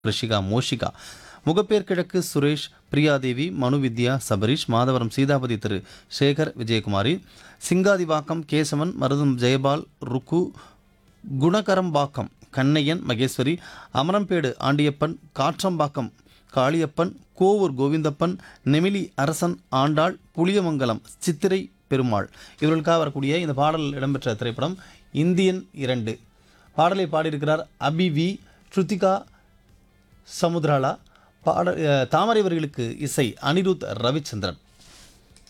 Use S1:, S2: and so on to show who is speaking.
S1: ரிஷிகா மோஷிகா முகப்பேர் கிழக்கு சுரேஷ் பிரியாதேவி மனு வித்யா சபரீஷ் மாதவரம் சீதாபதி திரு சேகர் விஜயகுமாரி சிங்காதிவாக்கம் கேசவன் மருதம் ஜெயபால் ருக்கு குணகரம்பாக்கம் கண்ணையன் மகேஸ்வரி அமரம்பேடு ஆண்டியப்பன் காற்றம்பாக்கம் காளியப்பன் கோவூர் கோவிந்தப்பன் நெமிலி அரசன் ஆண்டாள் புளியமங்கலம் சித்திரை பெருமாள் இவர்களுக்காக வரக்கூடிய இந்த பாடல் இடம்பெற்ற திரைப்படம் இந்தியன் இரண்டு பாடலை பாடியிருக்கிறார் அபி வி ஸ்ருதிகா சமுத்ராலா பாட அஹ், தாமரை வரிகளுக்கு இசை அனிருத் ரவிச்சந்திரன்